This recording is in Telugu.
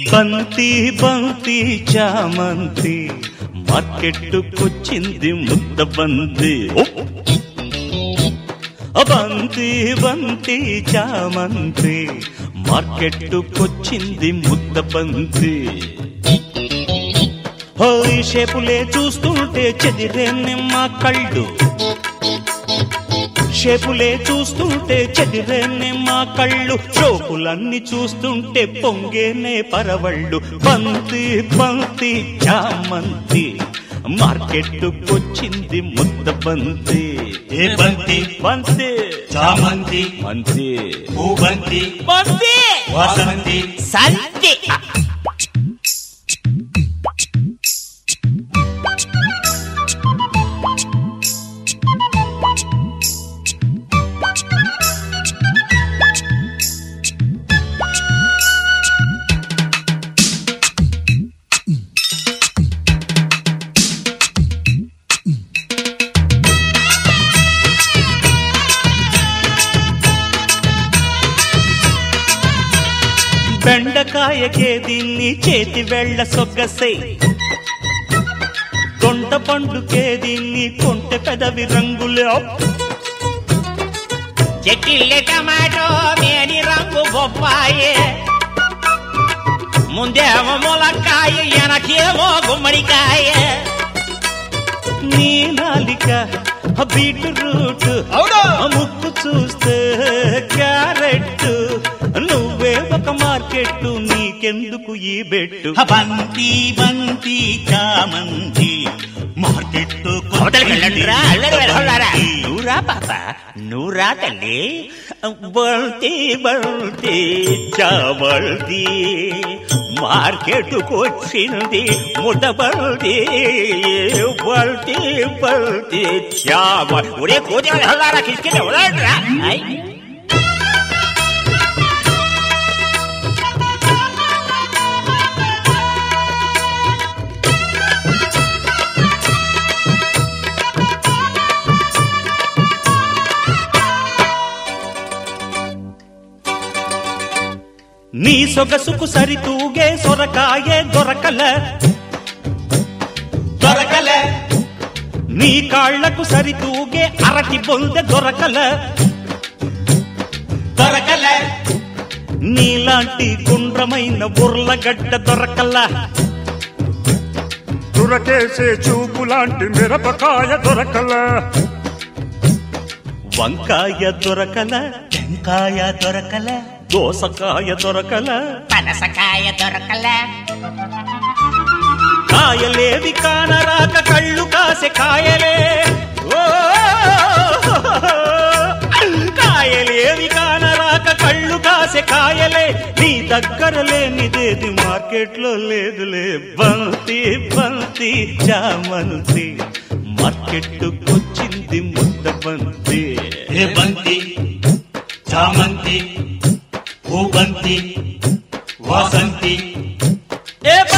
బంతి బంతి చామంతి మార్కెట్టుకొచ్చింది ముద్ద బంతి బంతి బంతి చామంతి మార్కెట్టుకొచ్చింది ముద్ద బంతి ఓ ఈ షేపులే చూస్తుంటే చెదిరే నిమ్మ కళ్ళు షేపులే చూస్తుంటే చెదిరేనే మా కళ్ళు షోపులన్నీ చూస్తుంటే పొంగేనే పరవళ్ళు బంతి బంతి చామంతి మార్కెట్టుకొచ్చింది ముద్ద బంతి ఏ బంతి బంతి చామంతి బంతి పూబంతి బంతి వాసంతి సంతి బెండకాయకే దీన్ని చేతి వెళ్ళ సొగ్గసే తొంట పండుకే దీన్ని కొంటె పెదవి రంగులే చెక్కిళ్ళ టమాటో మేని రంగు బొప్పాయి ముందేమో ములక్కాయ వెనకేమో గుమ్మడికాయ నీ నాలిక బీట్రూట్ ముక్కు చూస్తే క్యారెట్ నువ్వే ఒక మార్కెట్ నీకెందుకు ఈ బెట్టు బంతి బంతి చామంతి మార్కెట్ అవతలికి వెళ్ళండిరా, అల్లరి వెళ్ళారా? నువ్వురా పాప నువ్వురా తల్లి బల్తి బల్తి చావల్ది మార్కెట్కు వచ్చింది ముద్దబల్ది బల్తి బల్తి చావల్ ఒరే కోతి వెళ్ళారా కిష్కిట వదలరా నీ సొగసుకు సరితూగే సొరకాయే దొరకల దొరకల నీ కాళ్లకు సరితూగే అరటి బొందె దొరకల దొరకల నీలాంటి గుండ్రమైన బుర్లగడ్డ దొరకల తురకేసే చూపు లాంటి మిరపకాయ దొరకల వంకాయ దొరకల టెంకాయ దొరకల దోసకాయ దొరకల పనసకాయ దొరకల కాయలేవి కానరాక కళ్ళు కాసే కాయలే ఓ! కాయలేవి కానరాక కళ్ళు కాసే కాయలే నీ దగ్గర లేనిదేది మార్కెట్లో లేదులే బంతి బంతి చామంతి మార్కెట్టుకొచ్చింది ముద్ద బంతి ఏ బంతి చామంతి పూబంతి వాసంతి ఏ